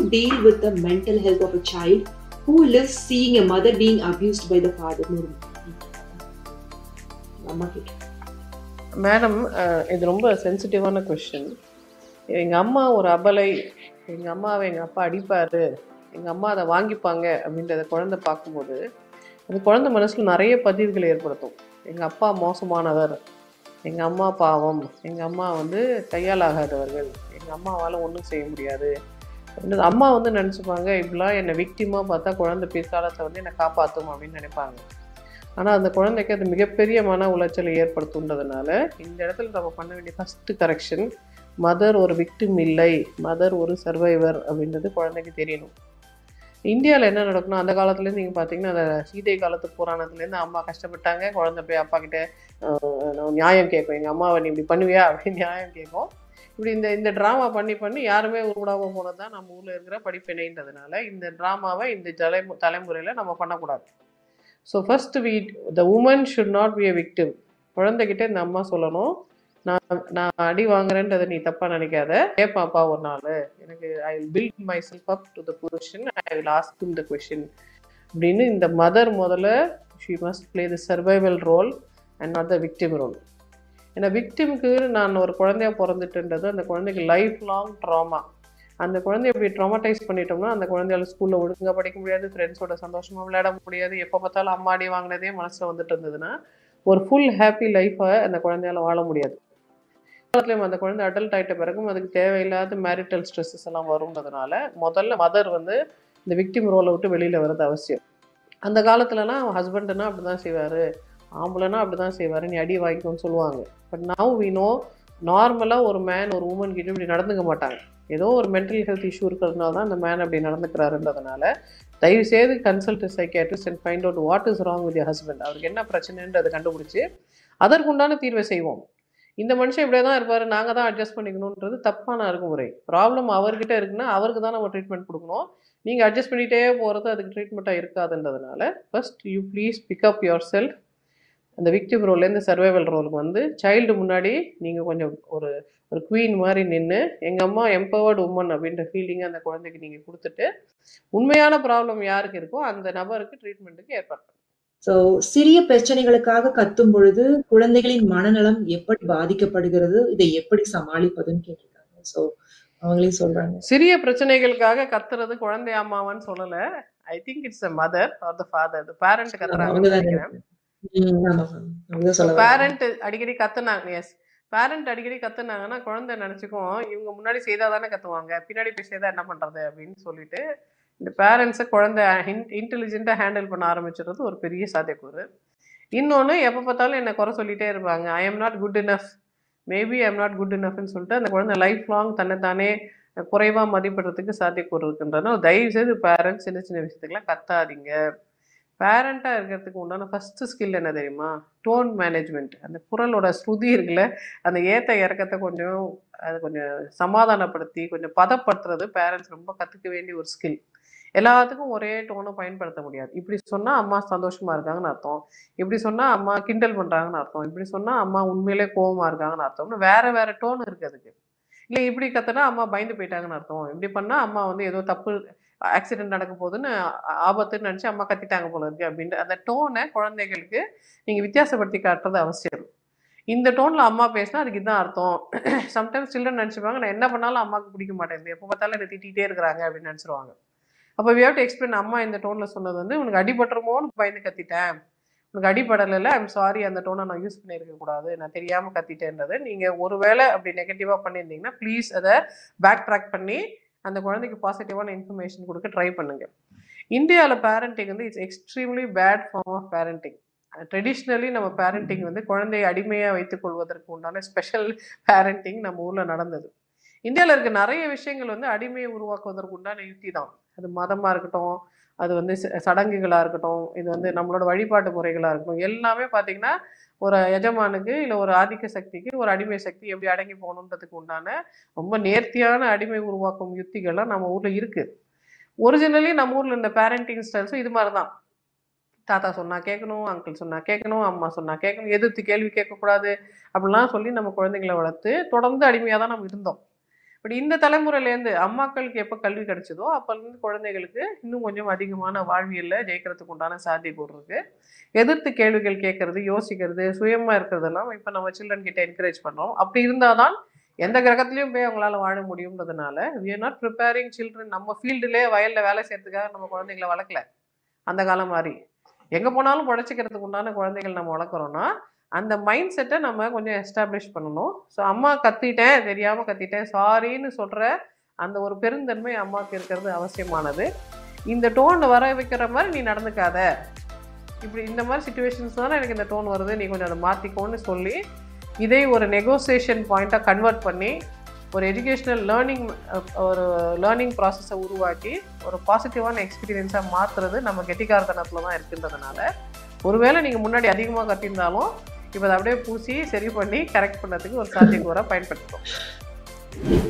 deal with the mental health of a child who lives seeing a mother being abused by the father அம்மா கிட்ட madam இது ரொம்ப சென்சிட்டிவான question எங்கள் அம்மா ஒரு அபலை எங்கள் அம்மாவை எங்கள் அப்பா அடிப்பார் எங்கள் அம்மா அதை வாங்கிப்பாங்க அப்படின்றத குழந்தை பார்க்கும்போது அந்த குழந்தை மனசில் நிறைய பதிவுகளை ஏற்படுத்தும் எங்கள் அப்பா மோசமானவர் எங்கள் அம்மா பாவம் எங்கள் அம்மா வந்து கையால் ஆகாதவர்கள் எங்கள் அம்மாவால் ஒன்றும் செய்ய முடியாது அப்படின்னு அம்மா வந்து நினச்சிப்பாங்க இப்படிலாம் என்னை விக்டிமாக பார்த்தா குழந்தை பிற்காலத்தை வந்து என்னை காப்பாற்றும் அப்படின்னு நினைப்பாங்க ஆனால் அந்த குழந்தைக்கு அது மிகப்பெரிய மன உளைச்சலை ஏற்படுத்துன்றதுனால இந்த இடத்துல நம்ம பண்ண வேண்டிய ஃபஸ்ட்டு கரெக்ஷன் மதர் ஒரு விக்டிம் இல்லை மதர் ஒரு சர்வைவர் அப்படின்றது குழந்தைக்கு தெரியணும் இந்தியாவில் என்ன நடக்கணும் அந்த காலத்துலேருந்து நீங்கள் பார்த்தீங்கன்னா அந்த சீதை காலத்து புராணத்துலேருந்து அம்மா கஷ்டப்பட்டாங்க குழந்தை போய் அப்பா கிட்ட ஆஹ், நியாயம் கேட்கும் எங்கள் அம்மாவை நீ இப்படி பண்ணுவியா அப்படின்னு நியாயம் கேட்கும் இப்படி இந்த இந்த ட்ராமா பண்ணி பண்ணி யாருமே உருவிடாமல் போனது தான் நம்ம ஊரில் இருக்கிற படிப்பினைன்றதுனால இந்த ட்ராமாவை இந்த தலை தலைமுறையில் நம்ம பண்ணக்கூடாது so first we the woman should not be a victim குழந்தைகிட்ட இந்த அம்மா சொல்லணும் நான் நான் அடி வாங்குறேன்றதை நீ தப்பாக நினைக்காத கேட்பாப்பா ஒரு நாள் எனக்கு I will build myself up to the position I will ask the question அப்படின்னு இந்த மதர் முதல்ல she must play the survival role and not the victim role ஏன்னா விக்டிமுக்கு நான் ஒரு குழந்தையா பிறந்துட்டுன்றது அந்த குழந்தைக்கு லைஃப் லாங் ட்ராமா அந்த குழந்தைய இப்படி ட்ராமடைஸ் பண்ணிட்டோம்னா அந்த குழந்தையால ஸ்கூலில் ஒழுங்கா படிக்க முடியாது ஃப்ரெண்ட்ஸோட சந்தோஷமா விளையாட முடியாது எப்போ பார்த்தாலும் அம்மாடி வாங்கினதே மனசில் வந்துட்டு இருந்ததுன்னா ஒரு ஃபுல் ஹாப்பி லைஃப்பை அந்த குழந்தையால வாழ முடியாது காலத்துலேயும் அந்த குழந்தை அடல்ட் ஆகிட்ட பிறகும் அதுக்கு தேவையில்லாத மேரிட்டல் ஸ்ட்ரெஸ்ஸஸ் எல்லாம் வருன்றதுனால முதல்ல மதர் வந்து இந்த விக்டிம் ரோலை விட்டு வெளியில் வர்றது அவசியம் அந்த காலத்துலலாம் ஹஸ்பண்டுனா அப்படி தான் செய்வார் ஆம்பளைனா அப்படி தான் செய்வார் நீ அடி வாங்கிக்கோன்னு சொல்லுவாங்க பட் நவ் வி நோ நார்மலாக ஒரு மேன் ஒரு உமன் கிட்ட இப்படி நடந்துக்க மாட்டாங்க ஏதோ ஒரு மென்டல் ஹெல்த் இஷ்யூ இருக்கிறதுனால தான் அந்த மேன் அப்படி நடந்துக்கிறாருன்றதுனால தயவு செய்து consult psychiatrist and find out what is wrong with husband அவருக்கு என்ன பிரச்சனைன்றதை கண்டுபிடிச்சி அதற்குண்டான தீர்வை செய்வோம் இந்த மனுஷன் இப்படியே தான் இருப்பார் நாங்கள் தான் அட்ஜஸ்ட் பண்ணிக்கணுன்றது தப்பான அணுகுமுறை ப்ராப்ளம் அவர்கிட்ட இருக்குன்னா அவருக்கு தான் நம்ம ட்ரீட்மெண்ட் கொடுக்கணும் நீங்கள் அட்ஜஸ்ட் பண்ணிகிட்டே போகிறது அதுக்கு ட்ரீட்மெண்ட்டாக இருக்காதுன்றதுனால first you please pick up yourself அந்த விக்டிம் ரோல்லேருந்து சர்வைவல் ரோலுக்கு வந்து சைல்டு முன்னாடி நீங்கள் கொஞ்சம் ஒரு ஒரு குவீன் மாதிரி நின்று எங்கள் அம்மா எம்பவர்டு உமன் அப்படின்ற ஃபீலிங்கை அந்த குழந்தைக்கு நீங்கள் கொடுத்துட்டு உண்மையான ப்ராப்ளம் யாருக்கு இருக்கோ அந்த நபருக்கு ட்ரீட்மெண்ட்டுக்கு ஏற்பாடு பண்ணுங்க. சோ சிறிய பிரச்சனைகளுக்காக கத்தும் பொழுது குழந்தைகளின் மனநலம் எப்படி பாதிக்கப்படுகிறது இதை எப்படி சமாளிப்பதுன்னு கேட்டிருக்காங்க சோ அவங்களே சொல்றாங்க சிறிய பிரச்சனைகளுக்காக கத்துறது குழந்தை அம்மாவான்னு சொல்லலை I think it's a mother or the father the parent கத்துறாங்கன்னு அவங்கதான் நினைக்கிறேன் ம், ஆமா அவங்கதான் சொல்ல வராங்க. பேரண்ட் அடிக்கடி கத்துனாங்க எஸ் பேரண்ட் அடிக்கடி கத்துனாங்கன்னா குழந்தை நினச்சிக்கும் இவங்க முன்னாடி செய்தால் தானே கத்துவாங்க பின்னாடி போய் செய்தா என்ன பண்ணுறது அப்படின்னு சொல்லிட்டு இந்த பேரண்ட்ஸை குழந்தை இன்டெலிஜென்ட்டாக ஹேண்டில் பண்ண ஆரம்பிச்சிடுறது ஒரு பெரிய சாத்தியக்கூறு இன்னொன்று எப்போ பார்த்தாலும் என்னை குறை சொல்லிட்டே இருப்பாங்க I am not good enough maybe I am not good இனஃப்னு சொல்லிட்டு அந்த குழந்தை லைஃப் லாங் தன்னைத்தானே குறைவாக மதிப்பிடுறதுக்கு சாத்தியக்கூறு இருக்குன்றதுனால தயவு செய்து பேரண்ட்ஸ் சின்ன சின்ன விஷயத்துக்கெல்லாம் கத்தாதீங்க பேரண்ட்டாக இருக்கிறதுக்கு உண்டான ஃபஸ்ட்டு ஸ்கில் என்ன தெரியுமா டோன் மேனேஜ்மெண்ட் அந்த குரலோட ஸ்ருதி இருக்குல்ல அந்த ஏத்த இறக்கத்தை கொஞ்சம் அது கொஞ்சம் சமாதானப்படுத்தி கொஞ்சம் பதப்படுத்துறது பேரண்ட்ஸ் ரொம்ப கற்றுக்க வேண்டிய ஒரு ஸ்கில் எல்லாத்துக்கும் ஒரே டோனை பயன்படுத்த முடியாது இப்படி சொன்னால் அம்மா சந்தோஷமா இருக்காங்கன்னு அர்த்தம் இப்படி சொன்னால் அம்மா கிண்டல் பண்ணுறாங்கன்னு அர்த்தம் இப்படி சொன்னால் அம்மா உண்மையிலே கோவமா இருக்காங்கன்னு அர்த்தம்னு வேற வேற டோன் இருக்கு அதுக்கு இல்லை இப்படி கத்துனா அம்மா பயந்து போயிட்டாங்கன்னு அர்த்தம் இப்படி பண்ணால் அம்மா வந்து ஏதோ தப்பு ஆக்சிடென்ட் நடக்க போகுதுன்னு ஆ- ஆபத்துன்னு நினச்சி அம்மா கத்திட்டாங்க போல இருக்கு அப்படின்ட்டு அந்த டோனை குழந்தைகளுக்கு நீங்கள் வித்தியாசப்படுத்தி காட்டுறது அவசியம் இந்த டோனில் அம்மா பேசினா அதுக்கு இதுதான் அர்த்தம் சம்டைம்ஸ் சில்ட்ரன் நினச்சிப்பாங்க நான் என்ன பண்ணாலும் அம்மாவுக்கு பிடிக்க மாட்டேங்குது எப்போ பார்த்தாலும் என்னை திட்டிகிட்டே இருக்கிறாங்க அப்படின்னு நினச்சிருவாங்க அப்போ வி ஹேவ் டு எக்ஸ்பிளைன் அம்மா இந்த டோனில் சொன்னது வந்து உனக்கு அடிபட்டுருமோன்னு பயந்து கத்திட்டேன் உனக்கு அடிபடலைல்ல ஐம் சாரி அந்த டோனை நான் யூஸ் பண்ணியிருக்க கூடாது நான் தெரியாமல் கத்திட்டேன்றது நீங்கள் ஒருவேளை அப்படி நெகட்டிவாக பண்ணியிருந்தீங்கன்னா ப்ளீஸ் அதை பேக் ட்ராக் பண்ணி அந்த குழந்தைக்கு பாசிட்டிவான இன்ஃபர்மேஷன் கொடுக்க ட்ரை பண்ணுங்க இந்தியாவில் பேரண்டிங் வந்து it's extremely bad form of parenting traditionally நம்ம பேரண்டிங் வந்து குழந்தையை அடிமையாக வைத்துக் கொள்வதற்கு உண்டான ஸ்பெஷல் பேரண்டிங் நம்ம ஊரில் நடந்தது இந்தியாவில் இருக்க நிறைய விஷயங்கள் வந்து அடிமையை உருவாக்குவதற்கு உண்டான யுக்தி தான் அது மதமாக இருக்கட்டும் அது வந்து ச- சடங்குகளா இருக்கட்டும் இது வந்து நம்மளோட வழிபாட்டு முறைகளாக இருக்கட்டும் எல்லாமே பார்த்தீங்கன்னா ஒரு எஜமானுக்கு இல்லை ஒரு ஆதிக்க சக்திக்கு ஒரு அடிமை சக்தி எப்படி அடங்கி போகணுன்றதுக்கு உண்டான ரொம்ப நேர்த்தியான அடிமை உருவாக்கும் யுக்திகள்லாம் நம்ம ஊரில் இருக்குது ஒரிஜினலி நம்ம ஊரில் இந்த பேரண்டிங் ஸ்டைல்ஸும் இது மாதிரி தான் தாத்தா சொன்னா கேட்கணும் அங்கிள் சொன்னா கேட்கணும் அம்மா சொன்னா கேட்கணும் எதிர்த்து கேள்வி கேட்கக்கூடாது அப்படிலாம் சொல்லி நம்ம குழந்தைங்களை வளர்த்து தொடர்ந்து அடிமையாக தான் நம்ம இருந்தோம் பட் இந்த தலைமுறையிலேருந்து அம்மாக்களுக்கு எப்போ கல்வி கிடைச்சதோ அப்போலேருந்து குழந்தைகளுக்கு இன்னும் கொஞ்சம் அதிகமான வாழ்வியலில் ஜெயிக்கிறதுக்கு உண்டான சாத்தியக்கூறு இருக்குது எதிர்த்து கேள்விகள் கேட்கறது யோசிக்கிறது சுயமாக இருக்கிறதெல்லாம் இப்போ நம்ம சில்ட்ரன் கிட்ட என்கரேஜ் பண்ணுறோம் அப்படி இருந்தால் தான் எந்த கிரகத்துலையும் போய் அவங்களால வாழ முடியுன்றதுனால we are not preparing children நம்ம ஃபீல்டுலே வயலில் வேலை செய்யறதுக்காக நம்ம குழந்தைகளை வளர்க்கல அந்த காலம் மாதிரி எங்கே போனாலும் உழைச்சிக்கிறதுக்கு உண்டான குழந்தைகள் நம்ம வளர்க்குறோன்னா அந்த மைண்ட் செட்டை நம்ம கொஞ்சம் எஸ்டாப்ளிஷ் பண்ணணும் ஸோ அம்மா கத்திட்டேன் தெரியாமல் கத்திட்டேன் சாரின்னு சொல்கிற அந்த ஒரு பெருந்தன்மை அம்மாவுக்கு இருக்கிறது அவசியமானது இந்த டோன் வர வைக்கிற மாதிரி நீ நடந்துக்காத இப்படி இந்த மாதிரி சுச்சுவேஷன்ஸ் தானே எனக்கு இந்த டோன் வருது நீ கொஞ்சம் அதை மாற்றிக்கோன்னு சொல்லி இதை ஒரு நெகோசியேஷன் பாயிண்ட்டாக கன்வெர்ட் பண்ணி ஒரு எஜுகேஷ்னல் லேர்னிங் ஒரு லேர்னிங் ப்ராசஸை உருவாக்கி ஒரு பாசிட்டிவான எக்ஸ்பீரியன்ஸாக மாற்றுறது நம்ம கெட்டிக்காரத்தனத்தில் தான் இருக்குன்றதுனால ஒருவேளை நீங்கள் முன்னாடி அதிகமாக கட்டியிருந்தாலும் இப்போ அதை அப்படியே பூசி சரி பண்ணி கரெக்ட் பண்ணதுக்கு ஒரு சாத்தியக்கூறாக பயன்படுத்துகிறோம்